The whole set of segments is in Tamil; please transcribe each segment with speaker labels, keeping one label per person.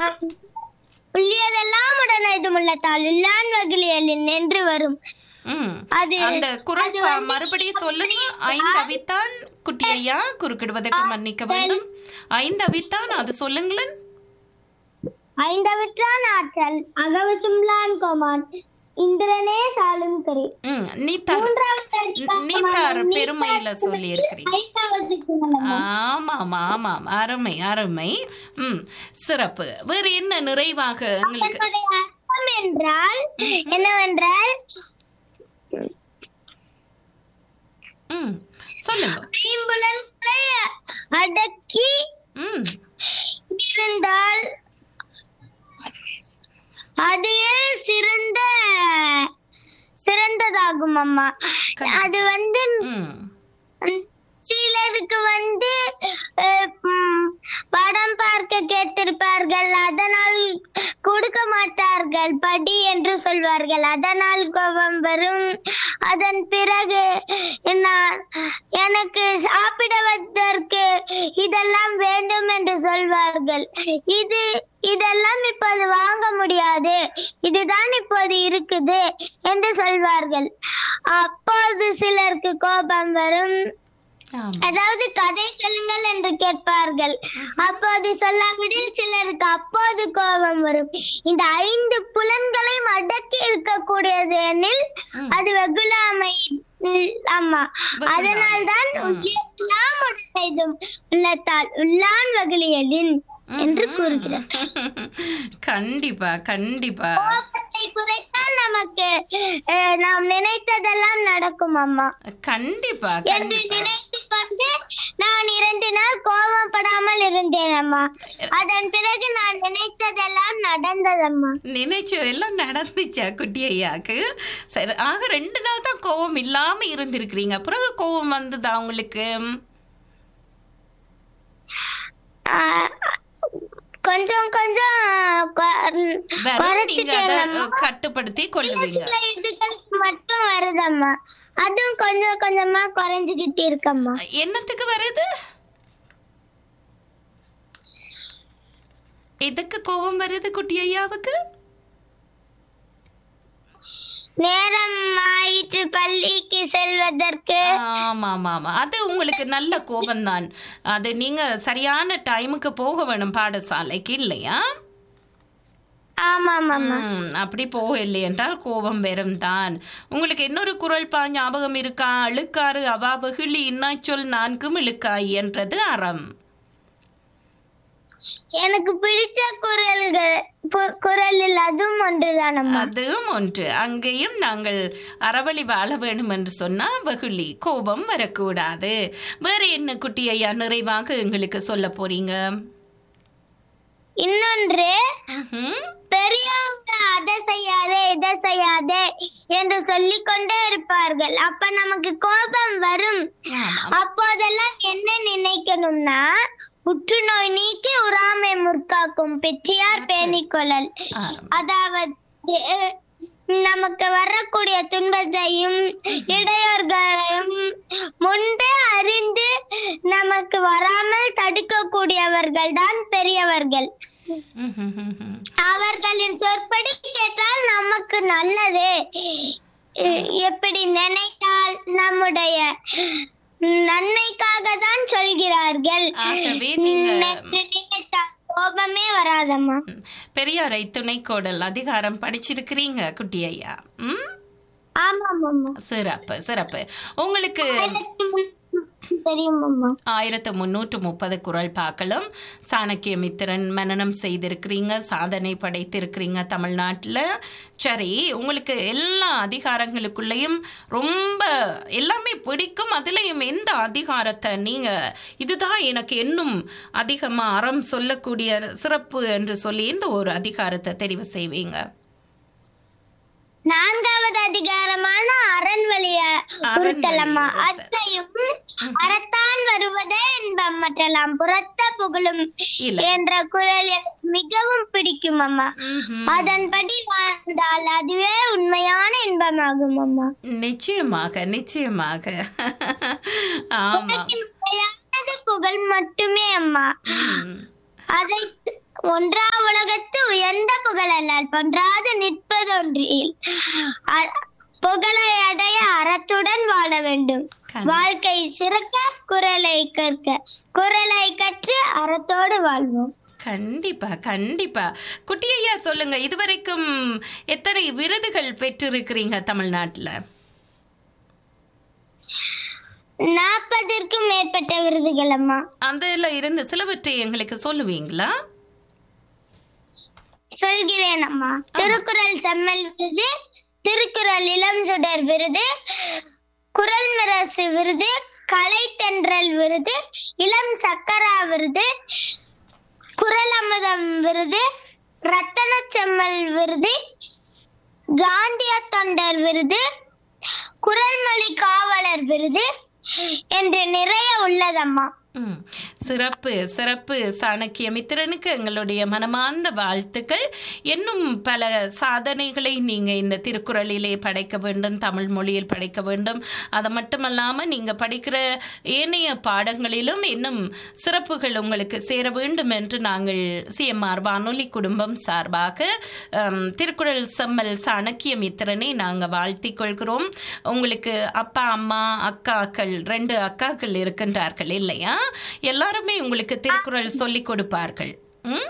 Speaker 1: ஆம். உள்ளியதெல்லாம் உடனே உள்ளத்தால் இல்லான் வகிலியலின் என்று வரும்
Speaker 2: ம்
Speaker 1: அது
Speaker 2: அந்த குரல்
Speaker 1: அது
Speaker 2: ப-
Speaker 1: வந்து
Speaker 2: மறுபடியும் சொல்லுங்க ஐந்து அவித்தான் குட்டி ஐயா குறுக்கிடுவதற்கு மன்னிக்க வேண்டும் ஐந்து அவித்தான் அது சொல்லுங்களேன்
Speaker 1: ஐந்தவற்றான் ஆற்றல் அகவசும்லான் கோமான் இந்திரனே சாலும் கரி
Speaker 2: ம் நீத்தார் நீத்தார் பெருமையில சொல்லி இருக்கிறீங்க
Speaker 1: ஐந்தாவது குணம்.
Speaker 2: ஆமாம் ஆமாம் அருமை அருமை ம் சிறப்பு வேறு என்ன நிறைவாக எங்களுக்கு
Speaker 1: அதனுடைய அர்த்தம் என்றால் என்னவென்றால்
Speaker 2: ம் சொல்லுங்க
Speaker 1: ஐம்புலன்களை அடக்கி
Speaker 2: ம்
Speaker 1: இருந்தால் அதுவே சிறந்த சிறந்ததாகும் அம்மா அது வந்து
Speaker 2: ம்
Speaker 1: சிலருக்கு வந்து அஹ், ம், படம் பார்க்க கேட்டிருப்பார்கள் அதனால் கொடுக்க மாட்டார்கள் படி என்று சொல்வார்கள் அதனால் கோபம் வரும் அதன் பிறகு நான் எனக்கு சாப்பிடுவதற்கு இதெல்லாம் வேண்டும் என்று சொல்வார்கள் இது இதெல்லாம் இப்போது வாங்க முடியாது இதுதான் இப்போது இருக்குது என்று சொல்வார்கள் அப்போது சிலருக்கு கோபம் வரும்
Speaker 2: ஆமா
Speaker 1: அதாவது கதை சொல்லுங்கள் என்று கேட்பார்கள் அப்போது சொல்லாவிடில் சிலருக்கு அப்போது கோபம் வரும் இந்த ஐந்து புலன்களையும் அடக்கி இருக்கக்கூடியது எனில்
Speaker 2: ம்.
Speaker 1: அது வெகுளாமை ஆமா
Speaker 2: வெகுளாமை.
Speaker 1: அதனால்தான்
Speaker 2: ம்.
Speaker 1: எல்லாம் உடையதும் உள்ளத்தால் உள்ளான் வகுளியலின் என்று கூறுகிறார்
Speaker 2: கண்டிப்பா கண்டிப்பா
Speaker 1: கோபத்தை குறைத்தால் நமக்கு அஹ், நாம் நினைத்ததெல்லாம் நடக்கும் அம்மா
Speaker 2: கண்டிப்பா
Speaker 1: என்று
Speaker 2: கண்டிப்பா
Speaker 1: நினைத்துக் கொண்டு நான் இரண்டு நாள் கோபப்படாமல் இருந்தேன் அம்மா அதன் பிறகு நான் நினைத்ததெல்லாம் நடந்ததம்மா
Speaker 2: நினைச்சதெல்லாம் நடந்துச்சா குட்டி ஐயாக்கு சரி ஆக ரெண்டு நாள் தான் கோவம் இல்லாம இருந்திருக்கிறீங்க பிறகு கோவம் வந்ததா உங்களுக்கு
Speaker 1: ஆஹ், கொஞ்சம் கொஞ்சம் கொ-
Speaker 2: வரும் நீங்க
Speaker 1: குறைச்சிட்டேன்
Speaker 2: அதை
Speaker 1: அம்மா.
Speaker 2: கட்டுப்படுத்தி
Speaker 1: ஒரு
Speaker 2: கொள்ளுவீங்க
Speaker 1: சில இதுகளுக்கு மட்டும் வருதம்மா அதுவும் கொஞ்சம் கொஞ்சமா குறைஞ்சுகிட்டு இருக்கம்மா
Speaker 2: என்னத்துக்கு வருது எதுக்கு கோபம் வருது குட்டி ஐயாவுக்கு
Speaker 1: நேரம் ஆயிற்று பள்ளிக்கு செல்வதற்கு
Speaker 2: ஆமா ஆமா ஆமா அது உங்களுக்கு நல்ல கோபம்தான் அது நீங்க சரியான டைமுக்கு போக வேணும் பாடசாலைக்கு இல்லையா
Speaker 1: ஆமாம் அம்மா
Speaker 2: ம், அப்படி போக இல்லை என்றால் கோபம் வெறும் தான் உங்களுக்கு இன்னொரு குரல் பா ஞாபகம் இருக்கா அழுக்காறு அவா வெகுளி இன்னாச்சொல் நான்கும் இழுக்காய் என்றது அறம்
Speaker 1: எனக்கு பிடிச்ச குரல்கள் பு- குரலில் அதுவும் ஒன்றுதான் அம்மா
Speaker 2: அதுவும் ஒன்று அங்கேயும் நாங்கள் அறவழி வாழ வேணும் என்று சொன்னா வெகுளி கோபம் வரக்கூடாது வேற என்ன குட்டி ஐயா நிறைவாக எங்களுக்கு சொல்ல போறீங்க
Speaker 1: இன்னொன்று
Speaker 2: ம்ஹும்.
Speaker 1: பெரியவங்க அதை செய்யாதே இதை செய்யாதே என்று சொல்லிக் கொண்டே இருப்பார்கள் அப்ப நமக்கு கோபம் வரும்
Speaker 2: ஆமா.
Speaker 1: அப்போதெல்லாம் என்ன நினைக்கணும்னா புற்றுநோய் நீக்கி உறாமை முற்காக்கும் பெற்றியார் பேணிக்கொள்ளல்
Speaker 2: ஆமா.
Speaker 1: அதாவது அஹ், நமக்கு வரக்கூடிய துன்பத்தையும் இடையூறுகளையும் முன்பே அறிந்து நமக்கு வராமல் தடுக்கக்கூடியவர்கள் தான் பெரியவர்கள்
Speaker 2: ம்ஹும்ஹும்ஹும்.
Speaker 1: அவர்களின் சொற்படி கேட்டால் நமக்கு நல்லது எ- எப்படி நினைத்தால் நம்முடைய நன்மைக்காக தான் சொல்கிறார்கள்
Speaker 2: ஆகவே நீங்க
Speaker 1: என்று நினைத்தால் கோபமே வராதம்மா
Speaker 2: பெரியாரை துணைக்கோடல் அதிகாரம் படிச்சிருக்கிறீங்க குட்டி ஐயா ம்
Speaker 1: ஆமாம் அம்மா
Speaker 2: சிறப்பு சிறப்பு உங்களுக்கு
Speaker 1: தெரியும் அம்மா
Speaker 2: ஆயிரத்து முன்னூற்று முப்பது குரல் பாக்களும் சாணக்கிய மித்திரன் மனனம் செய்திருக்கிறீங்க சாதனை படைத்திருக்கிறீங்க தமிழ்நாட்டில் சரி உங்களுக்கு எல்லா அதிகாரங்களுக்குள்ளேயும் ரொம்ப எல்லாமே பிடிக்கும் அதுலயும் எந்த அதிகாரத்தை நீங்க இதுதான் எனக்கு இன்னும் அதிகமா அறம் சொல்லக்கூடிய சிறப்பு என்று சொல்லி எந்த ஒரு அதிகாரத்தை தெரிவு செய்வீங்க
Speaker 1: நான்காவது அதிகாரமான அறன்வழிய உறுத்தலம்மா அத்தையும் அறத்தான் வருவதே இன்பம் மற்றலாம் புறத்த புகழும்
Speaker 2: இல்ல.
Speaker 1: என்ற குரல் எனக்கு மிகவும் பிடிக்கும் அம்மா
Speaker 2: ம்ஹும்.
Speaker 1: அதன்படி வாழ்ந்தால் அதுவே உண்மையான இன்பமாகும் அம்மா
Speaker 2: நிச்சயமாக நிச்சயமாக ஆமா
Speaker 1: உலகின் உண்மையானது புகழ் மட்டுமே அம்மா
Speaker 2: ம்.
Speaker 1: அதை ஒன்றா உலகத்து உயர்ந்த புகழல்லால் பொன்றாது நிற்பதொன்றில் அ- புகழை அடைய அறத்துடன் வாழ வேண்டும்
Speaker 2: கண்டி-
Speaker 1: வாழ்க்கை சிறக்க குரலை கற்க குரலை கற்று அறத்தோடு வாழ்வோம்
Speaker 2: கண்டிப்பா கண்டிப்பா குட்டி ஐயா சொல்லுங்க இதுவரைக்கும் எத்தனை விருதுகள் பெற்றிருக்கிறீங்க தமிழ்நாட்டுல
Speaker 1: நாற்பதற்கும் மேற்பட்ட விருதுகள் அம்மா
Speaker 2: அதுல இருந்து சிலவற்றை எங்களுக்கு சொல்லுவீங்களா
Speaker 1: சொல்கிறேன் அம்மா திருக்குறள் செம்மல் விருது திருக்குறள் இளம் சுடர் விருது குரல் மிரசு விருது கலை தென்றல் விருது இளம் சக்கரா விருது குரல் அமுதம் விருது ரத்தன செம்மல் விருது காந்திய தொண்டர் விருது குரல்மொழி காவலர் விருது என்று நிறைய உள்ளதம்மா
Speaker 2: ம். சிறப்பு சிறப்பு சாணக்கிய மித்திரனுக்கு எங்களுடைய மனமார்ந்த வாழ்த்துக்கள் இன்னும் பல சாதனைகளை நீங்க இந்த திருக்குறளிலே படைக்க வேண்டும் தமிழ் மொழியில் படைக்க வேண்டும் அது மட்டுமல்லாம நீங்க படிக்கிற ஏனைய பாடங்களிலும் இன்னும் சிறப்புகள் உங்களுக்கு சேர வேண்டும் என்று நாங்கள் சிஎம்ஆர் வானொலி குடும்பம் சார்பாக ஹம், திருக்குறள் செம்மல் சாணக்கிய மித்திரனை நாங்க வாழ்த்திக் கொள்கிறோம் உங்களுக்கு அப்பா அம்மா அக்காக்கள் ரெண்டு அக்காக்கள் இருக்கின்றார்கள் இல்லையா எல்லாருமே உங்களுக்கு திருக்குறள் சொல்லிக் கொடுப்பார்கள் ம்?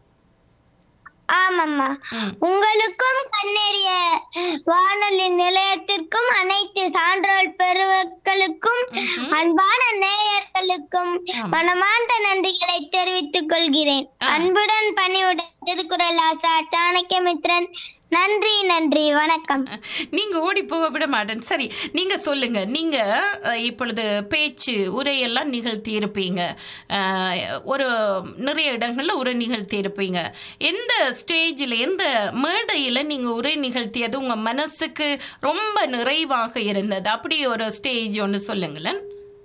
Speaker 1: ஆமாம்மா
Speaker 2: ம்.
Speaker 1: உங்களுக்கும் கண்ணேறிய வானொலி நிலையத்திற்கும் அனைத்து சான்றோர் பெருமக்களுக்கும் அன்பான நேயர்களுக்கும்
Speaker 2: ஆமா.
Speaker 1: மனமார்ந்த நன்றிகளை தெரிவித்துக் கொள்கிறேன்
Speaker 2: ஆ.
Speaker 1: அன்புடன் பணிவுடன் திருக்குறள் ஆசா சாணக்கியமித்ரன் நன்றி நன்றி வணக்கம்
Speaker 2: நீங்க ஓடி போக விட மாட்டேன் சரி நீங்க சொல்லுங்க நீங்க அஹ், இப்பொழுது பேச்சு உரையெல்லாம் நிகழ்த்தி இருப்பீங்க அஹ், ஒரு நிறைய இடங்கள்ல உரை நிகழ்த்தி இருப்பீங்க எந்த ஸ்டேஜில் எந்த மேடையில நீங்க உரை நிகழ்த்தியது உங்க மனசுக்கு ரொம்ப நிறைவாக இருந்தது அப்படி ஒரு ஸ்டேஜ் ஒன்று சொல்லுங்களேன்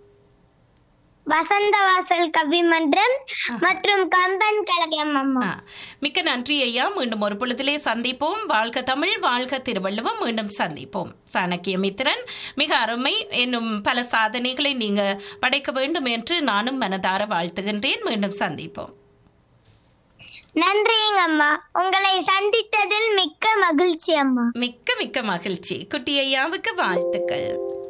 Speaker 1: வசந்த வாசல் கவி மன்றம் மற்றும் கம்பன் கழகம் அம்மா
Speaker 2: ஆ, மிக்க நன்றி ஐயா மீண்டும் ஒரு பொழுதிலே சந்திப்போம் வாழ்க தமிழ் வாழ்க திருவள்ளுவம் மீண்டும் சந்திப்போம் சாணக்கிய மித்திரன் மிக அருமை என்னும் பல சாதனைகளை நீங்க படைக்க வேண்டும் என்று நானும் மனதார வாழ்த்துகின்றேன் மீண்டும் சந்திப்போம்
Speaker 1: நன்றிங்க அம்மா உங்களை சந்தித்ததில் மிக்க மகிழ்ச்சி அம்மா
Speaker 2: மிக்க மிக்க மகிழ்ச்சி குட்டி ஐயாவுக்கு வாழ்த்துக்கள்